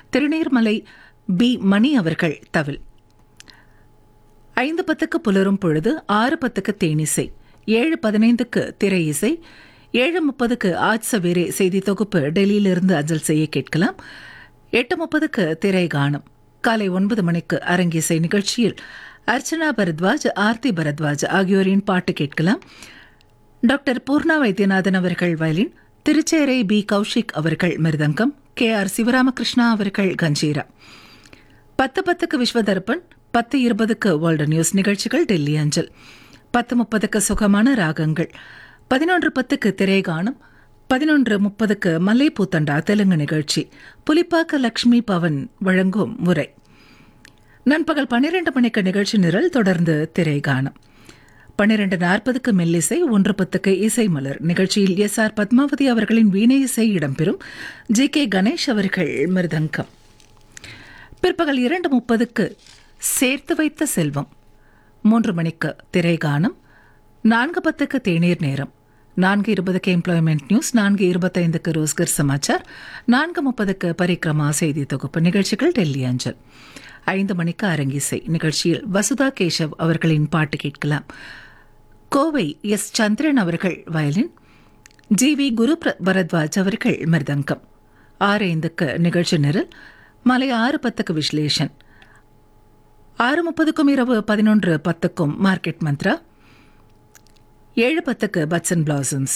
Thiruneermalai B மணி அவர்கள் தவில் ஐந்து பத்துக்கு புலரும் பொழுது ஆறு பத்துக்கு தேனிசை ஏழு பதினைந்துக்கு திரை இசை ஏழு முப்பதுக்கு ஆஜ் சவேரே செய்தி தொகுப்பு டெல்லியிலிருந்து அஞ்சல் செய்ய கேட்கலாம் எட்டு முப்பதுக்கு திரை கானம் காலை ஒன்பது மணிக்கு அரங்கிசை நிகழ்ச்சியில் அர்ச்சனா பரத்வாஜ் ஆர்த்தி பரத்வாஜ் ஆகியோரின் பாட்டு கேட்கலாம் டாக்டர் பூர்ணா வைத்தியநாதன் அவர்கள் வயலின் திருச்சேரை பி கௌஷிக் அவர்கள் மிருதங்கம் கே ஆர் சிவராமகிருஷ்ணா அவர்கள் கஞ்சீரா பத்து பத்துக்கு விஸ்வதர்பன் பத்து இருபதுக்கு வேர்ல்டு நியூஸ் நிகழ்ச்சிகள் டெல்லி அஞ்சல் பத்து முப்பதுக்கு சுகமான ராகங்கள் பதினொன்று பத்துக்கு திரைகானம் பதினொன்று முப்பதுக்கு மல்லைப்பூத்தண்டா தெலுங்கு நிகழ்ச்சி புலிப்பாக்க லக்ஷ்மி பவன் வழங்கும் முறை நண்பகல் பன்னிரண்டு மணிக்கு நிகழ்ச்சி நிரல் தொடர்ந்து திரைகானம் பன்னிரண்டு நாற்பதுக்கு மெல்லிசை ஒன்று பத்துக்கு இசை மலர் நிகழ்ச்சியில் எஸ் ஆர் பத்மாவதி அவர்களின் வீணை இசை இடம்பெறும் ஜி கே கணேஷ் அவர்கள் மிருதங்கம் பிற்பகல் இரண்டு முப்பதுக்கு சேர்த்து வைத்த செல்வம் மூன்று மணிக்கு திரைகானம் நான்கு பத்துக்கு தேநீர் நேரம் நான்கு இருபதுக்கு எம்ப்ளாய்மெண்ட் நியூஸ் நான்கு இருபத்தைந்துக்கு ரோஸ்கர் சமாச்சார் நான்கு முப்பதுக்கு பரிக்ரமா செய்தி தொகுப்பு நிகழ்ச்சிகள் டெல்லி அஞ்சல் ஐந்து மணிக்கு அரங்கிசை நிகழ்ச்சியில் வசுதா கேசவ் அவர்களின் பாட்டு கேட்கலாம் கோவை எஸ் சந்திரன் அவர்கள் வயலின் ஜி வி குரு பிர- பரத்வாஜ் அவர்கள் மிருதங்கம் ஆறு ஐந்துக்கு நிகழ்ச்சி நிரல் மாலை ஆறு பத்துக்கு விஸ்லேஷன் ஆறு முப்பதுக்கும் இரவு பதினொன்று பத்துக்கும் மார்க்கெட் மந்த்ரா ஏழு பத்துக்கு buds and blossoms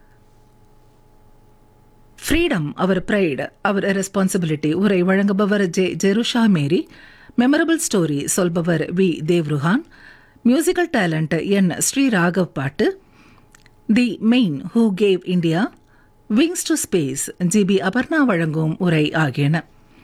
freedom our pride our responsibility உரை வழங்குபவர் J Jerusha Mary memorable story சொல்பவர் V Devruhan musical talent N Sri Raghav பாட்டு the man who gave India wings to space GP Aparna வழங்கும் உரை ஆகியன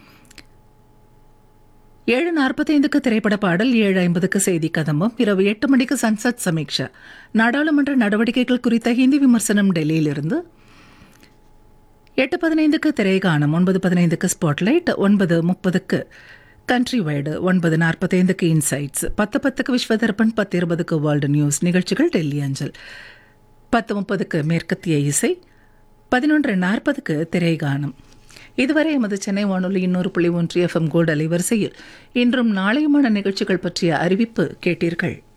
ஏழு நாற்பத்தைந்துக்கு திரைப்பட பாடல் ஏழு ஐம்பதுக்கு செய்தி கதம்பம் இரவு எட்டு மணிக்கு சன்சத் சமீக்ஷா நாடாளுமன்ற நடவடிக்கைகள் குறித்த ஹிந்தி விமர்சனம் டெல்லியிலிருந்து எட்டு பதினைந்துக்கு திரைகானம் ஒன்பது பதினைந்துக்கு ஸ்பாட்லைட் ஒன்பது முப்பதுக்கு கண்ட்ரி வைடு ஒன்பது நாற்பத்தைந்துக்கு இன்சைட்ஸ் பத்து பத்துக்கு விஸ்வதர்பன் பத்து இருபதுக்கு வேர்ல்டு நியூஸ் நிகழ்ச்சிகள் டெல்லி அஞ்சல் பத்து முப்பதுக்கு மேற்கத்திய இசை பதினொன்று நாற்பதுக்கு திரைகானம் இதுவரை எமது சென்னை வானொலி இன்னொரு புள்ளி ஒன்று எஃப்எம் கோல்டு அலைவரிசையில் இன்றும் நாளையுமான நிகழ்ச்சிகள் பற்றிய அறிவிப்பு கேட்டீர்கள்